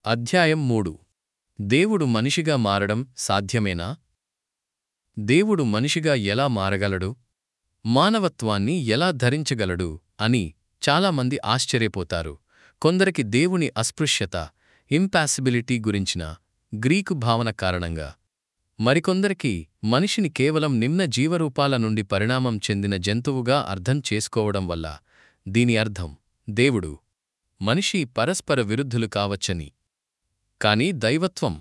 అధ్యాయం మూడు దేవుడు మనిషిగా మారడం సాధ్యమేనా దేవుడు మనిషిగా ఎలా మారగలడు మానవత్వాన్ని ఎలా ధరించగలడు అని చాలామంది ఆశ్చర్యపోతారు కొందరికి దేవుని అస్పృశ్యత ఇంపాసిబిలిటీ గురించిన గ్రీకు భావన కారణంగా మరికొందరికి మనిషిని కేవలం నిమ్న జీవరూపాల నుండి పరిణామం చెందిన జంతువుగా అర్థం చేసుకోవడం వల్ల దీని అర్థం దేవుడు మనిషి పరస్పర విరుద్ధులు కావచ్చని కాని దైవత్వం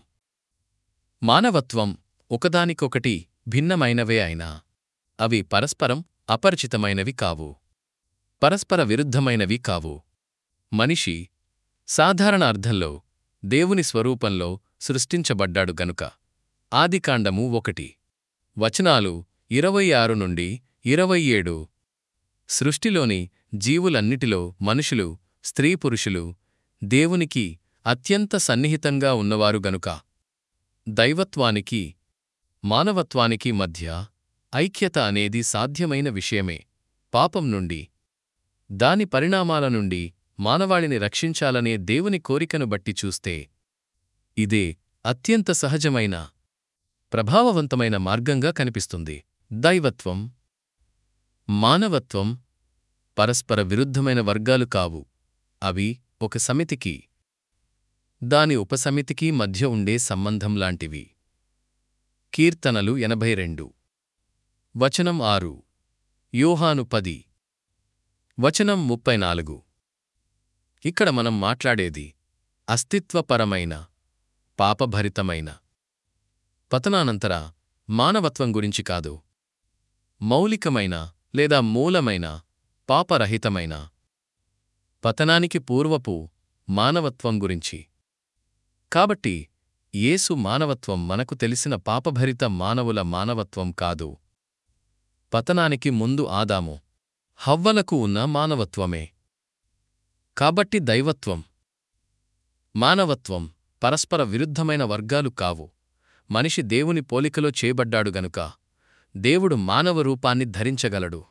మానవత్వం ఒకదానికొకటి భిన్నమైనవే అయినా అవి పరస్పరం అపరిచితమైనవి కావు పరస్పర విరుద్ధమైనవి కావు మనిషి సాధారణ అర్థంలో దేవుని స్వరూపంలో సృష్టించబడ్డాడు గనుక ఆదికాండము ఒకటి వచనాలు ఇరవై ఆరు నుండి ఇరవై ఏడు సృష్టిలోని జీవులన్నిటిలో మనుషులు స్త్రీ పురుషులు దేవునికి అత్యంత సన్నిహితంగా ఉన్నవారు గనుక దైవత్వానికి మానవత్వానికి మధ్య ఐక్యత అనేది సాధ్యమైన విషయమే పాపం నుండి దాని పరిణామాల నుండి మానవాళిని రక్షించాలనే దేవుని కోరికను బట్టి చూస్తే ఇదే అత్యంత సహజమైన ప్రభావవంతమైన మార్గంగా కనిపిస్తుంది దైవత్వం మానవత్వం పరస్పర విరుద్ధమైన వర్గాలు కావు అవి ఒక సమితికి దాని ఉపసమితికి మధ్య ఉండే సంబంధం లాంటివి కీర్తనలు ఎనభై రెండు వచనం ఆరు యోహాను పది వచనం ముప్పై నాలుగు ఇక్కడ మనం మాట్లాడేది అస్తిత్వపరమైన పాపభరితమైన పతనానంతర మానవత్వం గురించి కాదు మౌలికమైన లేదా మూలమైన పాపరహితమైన పతనానికి పూర్వపు మానవత్వం గురించి కాబట్టి యేసు మానవత్వం మనకు తెలిసిన పాపభరిత మానవుల మానవత్వం కాదు పతనానికి ముందు ఆదాము హవ్వలకు ఉన్న మానవత్వమే కాబట్టి దైవత్వం మానవత్వం పరస్పర విరుద్ధమైన వర్గాలు కావు మనిషి దేవుని పోలికలో చేయబడ్డాడు గనుక దేవుడు మానవ రూపాన్ని ధరించగలడు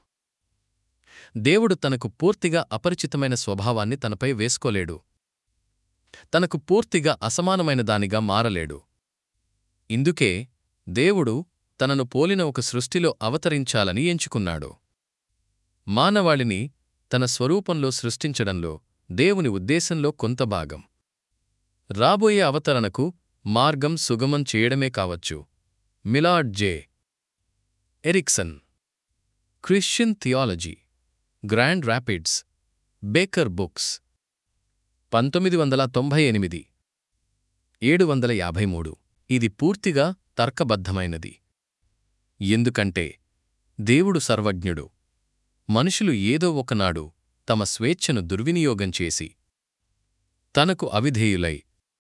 దేవుడు తనకు పూర్తిగా అపరిచితమైన స్వభావాన్ని తనపై వేసుకోలేడు తనకు పూర్తిగా అసమానమైన దానిగా మారలేడు ఇందుకే దేవుడు తనను పోలిన ఒక సృష్టిలో అవతరించాలని ఎంచుకున్నాడు మానవాళిని తన స్వరూపంలో సృష్టించడంలో దేవుని ఉద్దేశంలో కొంత భాగం రాబోయే అవతరణకు మార్గం సుగమం చేయడమే కావచ్చు Millard J Erickson Christian theology Grand Rapids Baker Books పంతొమ్మిది వందల తొంభై ఎనిమిది ఏడు వందల యాభై మూడు ఇది పూర్తిగా తర్కబద్ధమైనది ఎందుకంటే దేవుడు సర్వజ్ఞుడు మనుషులు ఏదో ఒకనాడు తమ స్వేచ్ఛను దుర్వినియోగం చేసి తనకు అవిధేయులై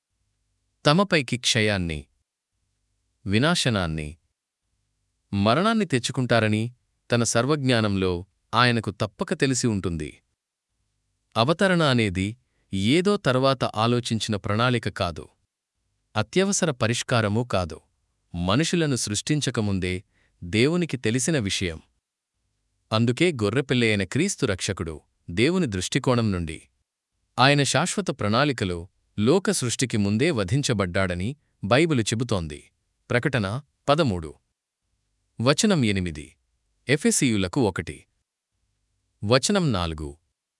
తమపైకి క్షయాన్ని వినాశనాన్ని మరణాన్ని తెచ్చుకుంటారని తన సర్వజ్ఞానంలో ఆయనకు తప్పక తెలిసి ఉంటుంది అవతరణ అనేది ఏదో తర్వాత ఆలోచించిన ప్రణాళిక కాదు అత్యవసర పరిష్కారమూ కాదు మనుషులను సృష్టించకముందే దేవునికి తెలిసిన విషయం అందుకే గొర్రెపిల్ల అయిన క్రీస్తు రక్షకుడు దేవుని దృష్టికోణం నుండి ఆయన శాశ్వత ప్రణాళికలో లోక సృష్టికి ముందే వధించబడ్డాడని బైబిలు చెబుతోంది ప్రకటన పదమూడు వచనం ఎనిమిది ఎఫెసియులకు ఒకటి వచనం నాలుగు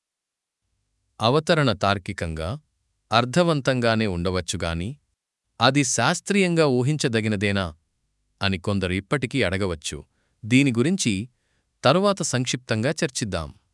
అవతరణ తార్కికంగా అర్థవంతంగానే ఉండవచ్చుగాని అది శాస్త్రీయంగా ఊహించదగినదేనా అని కొందరు ఇప్పటికీ అడగవచ్చు దీని గురించి తరువాత సంక్షిప్తంగా చర్చిద్దాం